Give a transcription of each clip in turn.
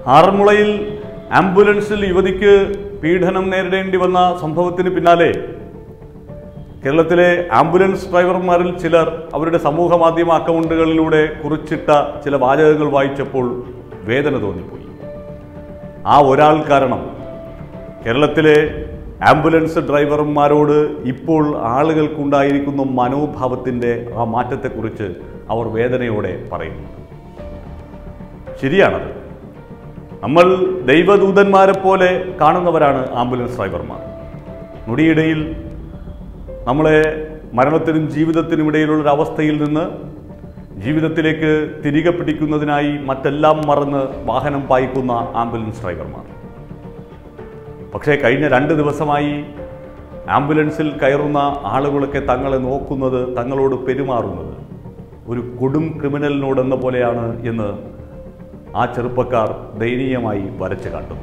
ആറന്മുളയിൽ ആംബുലൻസിൽ യുവതിക്ക് പീഡനം നേരിടേണ്ടി വന്ന സംഭവത്തിന് പിന്നാലെ കേരളത്തിലെ ആംബുലൻസ് ഡ്രൈവർമാരിൽ ചിലർ അവരുടെ സമൂഹ മാധ്യമ അക്കൗണ്ടുകളിലൂടെ കുറിച്ചിട്ട ചില വാചകങ്ങൾ വായിച്ചപ്പോൾ വേദന തോന്നിപ്പോയി ആ ഒരാൾ കാരണം കേരളത്തിലെ ആംബുലൻസ് ഡ്രൈവർമാരോട് ഇപ്പോൾ ആളുകൾക്കുണ്ടായിരിക്കുന്ന മനോഭാവത്തിൻ്റെ ആ മാറ്റത്തെക്കുറിച്ച് അവർ വേദനയോടെ പറയുന്നുണ്ട് ശരിയാണത് നമ്മൾ ദൈവദൂതന്മാരെ പോലെ കാണുന്നവരാണ് ആംബുലൻസ് ഡ്രൈവർമാർ നൊടിയിടയിൽ നമ്മളെ മരണത്തിനും ജീവിതത്തിനും ഇടയിലുള്ള ഒരു അവസ്ഥയിൽ നിന്ന് ജീവിതത്തിലേക്ക് തിരികെ പിടിക്കുന്നതിനായി മറ്റെല്ലാം മറന്ന് വാഹനം പായിക്കുന്ന ആംബുലൻസ് ഡ്രൈവർമാർ പക്ഷേ കഴിഞ്ഞ രണ്ട് ദിവസമായി ആംബുലൻസിൽ കയറുന്ന ആളുകളൊക്കെ തങ്ങളെ നോക്കുന്നത് തങ്ങളോട് പെരുമാറുന്നത് ഒരു കൊടും ക്രിമിനലിനോടെന്ന പോലെയാണ് എന്ന് ആ ചെറുപ്പക്കാർ ദയനീയമായി വരച്ച് കാട്ടുന്നുണ്ട്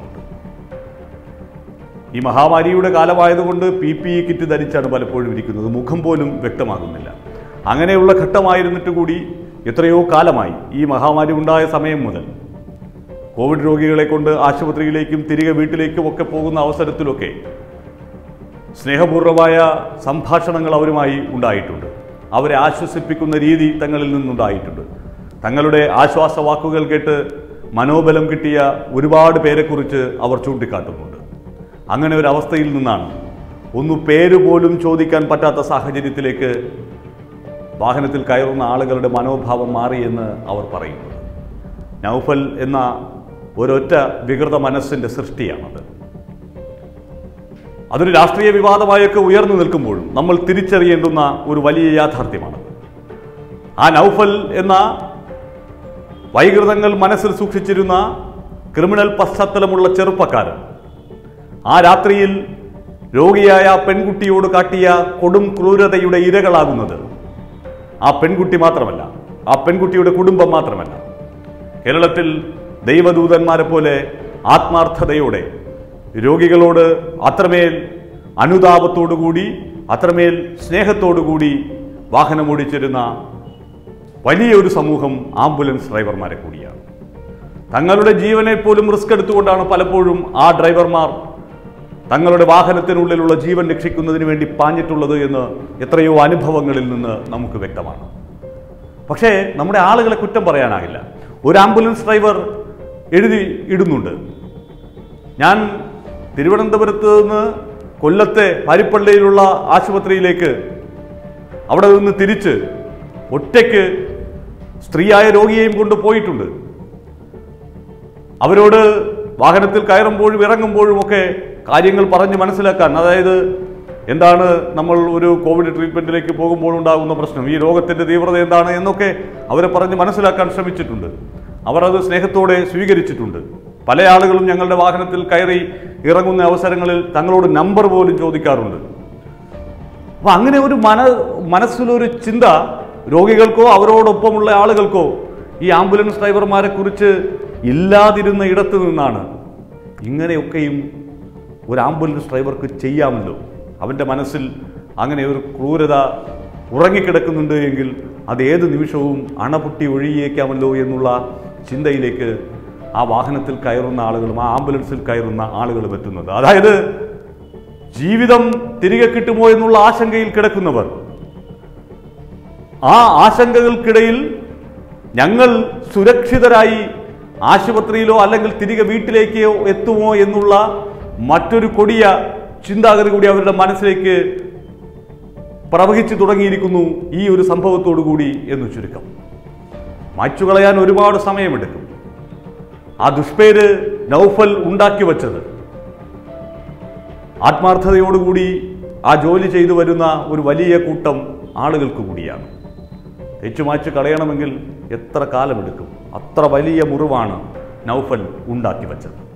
ഈ മഹാമാരിയുടെ കാലമായതുകൊണ്ട് പി പി ഇ കിറ്റ് ധരിച്ചാണ് പലപ്പോഴും ഇരിക്കുന്നത് മുഖം പോലും വ്യക്തമാകുന്നില്ല അങ്ങനെയുള്ള ഘട്ടമായിരുന്നിട്ട് കൂടി എത്രയോ കാലമായി ഈ മഹാമാരി ഉണ്ടായ സമയം മുതൽ കോവിഡ് രോഗികളെ കൊണ്ട് ആശുപത്രിയിലേക്കും തിരികെ വീട്ടിലേക്കും ഒക്കെ പോകുന്ന അവസരത്തിലൊക്കെ സ്നേഹപൂർവമായ സംഭാഷണങ്ങൾ അവരുമായി ഉണ്ടായിട്ടുണ്ട് അവരെ ആശ്വസിപ്പിക്കുന്ന രീതി തങ്ങളിൽ നിന്നുണ്ടായിട്ടുണ്ട് തങ്ങളുടെ ആശ്വാസ വാക്കുകൾ കേട്ട് മനോബലം കിട്ടിയ ഒരുപാട് പേരെക്കുറിച്ച് അവർ ചൂണ്ടിക്കാട്ടുന്നുണ്ട് അങ്ങനെ ഒരു അവസ്ഥയിൽ നിന്നാണ് ഒന്ന് പേര് പോലും ചോദിക്കാൻ പറ്റാത്ത സാഹചര്യത്തിലേക്ക് വാഹനത്തിൽ കയറുന്ന ആളുകളുടെ മനോഭാവം മാറിയെന്ന് അവർ പറയുന്നത് നൗഫൽ എന്ന ഒരൊറ്റ വികൃത മനസ്സിൻ്റെ സൃഷ്ടിയാണത് അതൊരു രാഷ്ട്രീയ വിവാദമായൊക്കെ ഉയർന്നു നിൽക്കുമ്പോഴും നമ്മൾ തിരിച്ചറിയേണ്ടുന്ന ഒരു വലിയ യാഥാർത്ഥ്യമാണ് ആ നൗഫൽ എന്ന വൈകൃതങ്ങൾ മനസ്സിൽ സൂക്ഷിച്ചിരുന്ന ക്രിമിനൽ പശ്ചാത്തലമുള്ള ചെറുപ്പക്കാരൻ ആ രാത്രിയിൽ രോഗിയായ ആ പെൺകുട്ടിയോട് കാട്ടിയ കൊടും ക്രൂരതയുടെ ഇരകളാകുന്നത് ആ പെൺകുട്ടി മാത്രമല്ല ആ പെൺകുട്ടിയുടെ കുടുംബം മാത്രമല്ല കേരളത്തിൽ ദൈവദൂതന്മാരെ പോലെ ആത്മാർത്ഥതയോടെ രോഗികളോട് അത്രമേൽ അനുതാപത്തോടുകൂടി അത്രമേൽ സ്നേഹത്തോടുകൂടി വാഹനമോടിച്ചിരുന്ന വലിയൊരു സമൂഹം ആംബുലൻസ് ഡ്രൈവർമാരെ കൂടിയാണ് തങ്ങളുടെ ജീവനെ പോലും റിസ്ക് എടുത്തുകൊണ്ടാണ് പലപ്പോഴും ആ ഡ്രൈവർമാർ തങ്ങളുടെ വാഹനത്തിനുള്ളിലുള്ള ജീവൻ രക്ഷിക്കുന്നതിന് വേണ്ടി പാഞ്ഞിട്ടുള്ളത് എന്ന് എത്രയോ അനുഭവങ്ങളിൽ നിന്ന് നമുക്ക് വ്യക്തമാണ് പക്ഷേ നമ്മുടെ ആളുകളെ കുറ്റം പറയാനാകില്ല ഒരു ആംബുലൻസ് ഡ്രൈവർ എഴുതി ഇടുന്നുണ്ട് ഞാൻ തിരുവനന്തപുരത്ത് നിന്ന് കൊല്ലത്തെ പാരിപ്പള്ളിയിലുള്ള ആശുപത്രിയിലേക്ക് അവിടെ നിന്ന് തിരിച്ച് ഒറ്റയ്ക്ക് സ്ത്രീയായ രോഗിയെയും കൊണ്ട് പോയിട്ടുണ്ട് അവരോട് വാഹനത്തിൽ കയറുമ്പോഴും ഇറങ്ങുമ്പോഴും ഒക്കെ കാര്യങ്ങൾ പറഞ്ഞ് മനസ്സിലാക്കാൻ അതായത് എന്താണ് നമ്മൾ ഒരു കോവിഡ് ട്രീറ്റ്മെൻറ്റിലേക്ക് പോകുമ്പോൾ ഉണ്ടാകുന്ന പ്രശ്നം ഈ രോഗത്തിൻ്റെ തീവ്രത എന്താണ് എന്നൊക്കെ അവരെ പറഞ്ഞ് മനസ്സിലാക്കാൻ ശ്രമിച്ചിട്ടുണ്ട് അവർ അത് സ്നേഹത്തോടെ സ്വീകരിച്ചിട്ടുണ്ട് പല ആളുകളും ഞങ്ങളുടെ വാഹനത്തിൽ കയറി ഇറങ്ങുന്ന അവസരങ്ങളിൽ തങ്ങളോട് നമ്പർ പോലും ചോദിക്കാറുണ്ട് അപ്പൊ അങ്ങനെ ഒരു മന മനസ്സിലൊരു ചിന്ത രോഗികൾക്കോ അവരോടൊപ്പമുള്ള ആളുകൾക്കോ ഈ ആംബുലൻസ് ഡ്രൈവർമാരെ കുറിച്ച് ഇല്ലാതിരുന്ന ഇടത്ത് നിന്നാണ് ഇങ്ങനെയൊക്കെയും ഒരു ആംബുലൻസ് ഡ്രൈവർക്ക് ചെയ്യാമല്ലോ അവൻ്റെ മനസ്സിൽ അങ്ങനെ ഒരു ക്രൂരത ഉറങ്ങിക്കിടക്കുന്നുണ്ട് എങ്കിൽ അത് ഏത് നിമിഷവും അണപൊട്ടി ഒഴുകിയേക്കാമല്ലോ എന്നുള്ള ചിന്തയിലേക്ക് ആ വാഹനത്തിൽ കയറുന്ന ആളുകളും ആ ആംബുലൻസിൽ കയറുന്ന ആളുകളും എത്തുന്നത് അതായത് ജീവിതം തിരികെ കിട്ടുമോ എന്നുള്ള ആശങ്കയിൽ കിടക്കുന്നവർ ആ ആശങ്കകൾക്കിടയിൽ ഞങ്ങൾ സുരക്ഷിതരായി ആശുപത്രിയിലോ അല്ലെങ്കിൽ തിരികെ വീട്ടിലേക്കോ എത്തുമോ എന്നുള്ള മറ്റൊരു കൊടിയ ചിന്താഗതി കൂടി അവരുടെ മനസ്സിലേക്ക് പ്രവഹിച്ചു തുടങ്ങിയിരിക്കുന്നു ഈ ഒരു സംഭവത്തോടു കൂടി എന്ന് ചുരുക്കം മായ്ച്ചുകളയാൻ ഒരുപാട് സമയമെടുക്കും ആ ദുഷ്പേര് നൗഫൽ ഉണ്ടാക്കി വച്ചത് ആത്മാർത്ഥതയോടുകൂടി ആ ജോലി ചെയ്തു വരുന്ന ഒരു വലിയ കൂട്ടം ആളുകൾക്ക് കൂടിയാണ് തെച്ചുമാച്ച് കളയണമെങ്കിൽ എത്ര കാലമെടുക്കും അത്ര വലിയ മുറിവാണ് നൗഫൽ ഉണ്ടാക്കി വച്ചത്